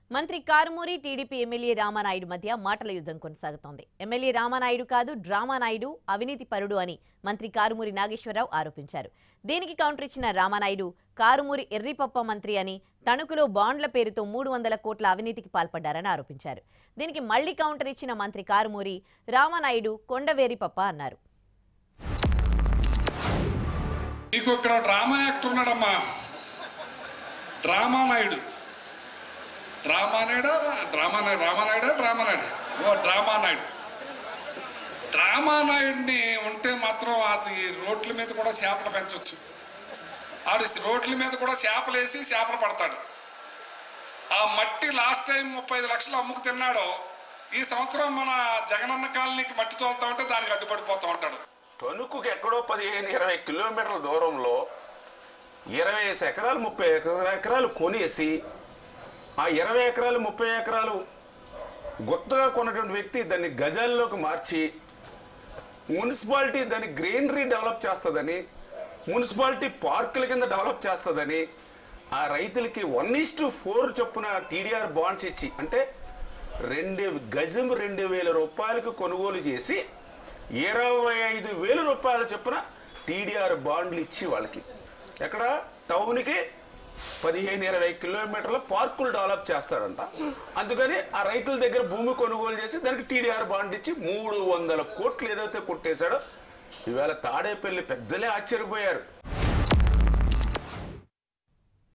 మంత్రి Karumuri TDP MLA Ramanaidu మధ్య మాటల యుద్ధం కొనసాగుతోంది ఎమ్మెల్యే రామానాయుడు కాదు డ్రామానాయుడు అవినీతి పరుడు అని మంత్రి కారుమూరి నాగేశ్వరరావు ఆరోపించారు దీనికి కౌంటర్ ఇచ్చిన రామానాయుడు కారుమూరి ఎర్రిపప్ప మంత్రి అని తణుకులో బాండ్ల పేరుతో మూడు వందల కోట్ల అవినీతికి పాల్పడ్డారని ఆరోపించారు దీనికి మళ్లీ కౌంటర్ ఇచ్చిన మంత్రి కారుమూరి రామానాయుడు కొండవేరిపప్ప అన్నారు నీకు ఇక్కడ డ్రామా యాక్టర్ ఉన్నాడమ్మా డ్రామా నాయుడు డ్రామా నాయుడా డ్రామా నాయుడు రామానాయుడా డ్రామా నాయుడు ఓ డ్రామా నాయుడు డ్రామా నాయుడిని ఉంటే మాత్రం అది రోడ్ల మీద కూడా చేపలు పెంచవచ్చు ఆడు రోడ్ల మీద కూడా చేపలు వేసి చేపలు పడతాడు ఆ మట్టి లాస్ట్ టైం ముప్పై ఐదు లక్షలు అమ్ముకు తిన్నాడు ఈ సంవత్సరం మన జగనన్న కాలనీకి మట్టి తోలుతా ఉంటే దానికి అడ్డుపడిపోతూ ఉంటాడు తణుకుకి ఎక్కడో పదిహేను ఇరవై కిలోమీటర్ల దూరంలో ఇరవై ఎకరాలు ముప్పై ఎకరాలు కొనేసి ఆ ఇరవై ఎకరాలు ముప్పై ఎకరాలు గుత్తగా కొన్నటువంటి వ్యక్తి దాన్ని గజాల్లోకి మార్చి మున్సిపాలిటీ దాన్ని గ్రీనరీ డెవలప్ చేస్తుందని మున్సిపాలిటీ పార్కుల కింద డెవలప్ చేస్తుందని ఆ రైతులకి వన్ ఇస్ టు ఫోర్ చొప్పున టీడీఆర్ బాండ్స్ ఇచ్చి అంటే రెండు గజం రెండు వేల రూపాయలకు కొనుగోలు చేసి ఇరవై ఐదు వేల రూపాయల చొప్పున టీడీఆర్ బాండ్లు ఇచ్చి వాళ్ళకి ఎక్కడ టౌన్కి పదిహేను ఇరవై కిలోమీటర్ల పార్కులు డెవలప్ చేస్తాడంట అందుకని ఆ రైతుల దగ్గర భూమి కొనుగోలు చేసి దానికి టీడీఆర్ బాండ్ ఇచ్చి మూడు వందల కోట్లు ఏదైతే కొట్టేశాడో ఈవేళ తాడేపల్లి పెద్దలే ఆశ్చర్యపోయారు